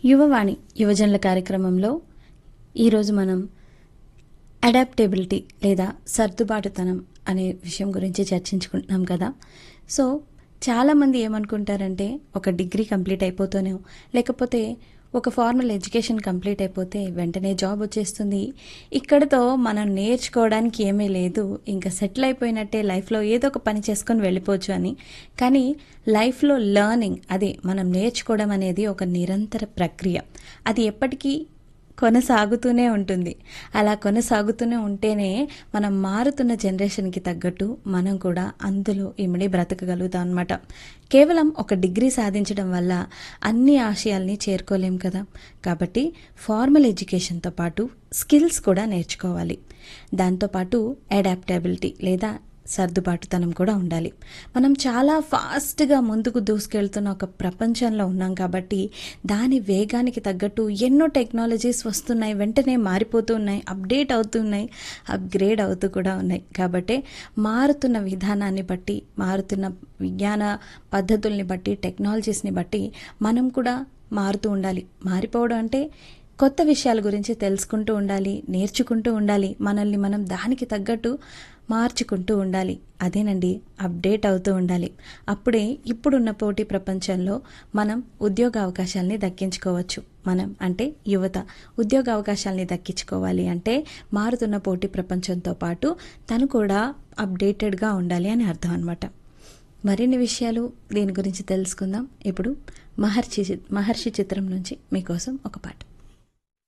యువవాణి యువజనుల కార్యక్రమంలో ఈరోజు మనం అడాప్టబిలిటీ లేదా సర్దుబాటుతనం అనే విషయం గురించి చర్చించుకుంటున్నాం కదా సో చాలామంది ఏమనుకుంటారంటే ఒక డిగ్రీ కంప్లీట్ అయిపోతూనే లేకపోతే ఒక ఫార్మల్ ఎడ్యుకేషన్ కంప్లీట్ అయిపోతే వెంటనే జాబ్ వచ్చేస్తుంది ఇక్కడతో మనం నేర్చుకోవడానికి ఏమీ లేదు ఇంకా సెటిల్ అయిపోయినట్టే లైఫ్లో ఏదో ఒక పని చేసుకొని వెళ్ళిపోవచ్చు అని కానీ లైఫ్లో లర్నింగ్ అదే మనం నేర్చుకోవడం అనేది ఒక నిరంతర ప్రక్రియ అది ఎప్పటికీ కొనసాగుతూనే ఉంటుంది అలా కొనసాగుతూనే ఉంటేనే మనం మారుతున్న జనరేషన్కి తగ్గట్టు మనం కూడా అందులో ఇమిడి బ్రతకగలుగుతాం అనమాట కేవలం ఒక డిగ్రీ సాధించడం వల్ల అన్ని ఆశయాల్ని చేరుకోలేం కదా కాబట్టి ఫార్మల్ ఎడ్యుకేషన్తో పాటు స్కిల్స్ కూడా నేర్చుకోవాలి దాంతోపాటు అడాప్టబిలిటీ లేదా సర్దుబాటుతనం కూడా ఉండాలి మనం చాలా ఫాస్ట్గా ముందుకు దూసుకెళ్తున్న ఒక ప్రపంచంలో ఉన్నాం కాబట్టి దాని వేగానికి తగ్గట్టు ఎన్నో టెక్నాలజీస్ వస్తున్నాయి వెంటనే మారిపోతూ ఉన్నాయి అప్డేట్ అవుతున్నాయి అప్గ్రేడ్ అవుతూ కూడా ఉన్నాయి కాబట్టి మారుతున్న విధానాన్ని బట్టి మారుతున్న విజ్ఞాన పద్ధతుల్ని బట్టి టెక్నాలజీస్ని బట్టి మనం కూడా మారుతూ ఉండాలి మారిపోవడం అంటే కొత్త విషయాల గురించి తెలుసుకుంటూ ఉండాలి నేర్చుకుంటూ ఉండాలి మనల్ని మనం దానికి తగ్గట్టు మార్చుకుంటూ ఉండాలి అదేనండి అప్డేట్ అవుతూ ఉండాలి అప్పుడే ఇప్పుడున్న పోటీ ప్రపంచంలో మనం ఉద్యోగ అవకాశాలని దక్కించుకోవచ్చు మనం అంటే యువత ఉద్యోగ అవకాశాలని దక్కించుకోవాలి అంటే మారుతున్న పోటీ ప్రపంచంతో పాటు తను కూడా అప్డేటెడ్గా ఉండాలి అని అర్థం అనమాట మరిన్ని విషయాలు దీని గురించి తెలుసుకుందాం ఇప్పుడు మహర్షి మహర్షి చిత్రం నుంచి మీకోసం ఒక పాట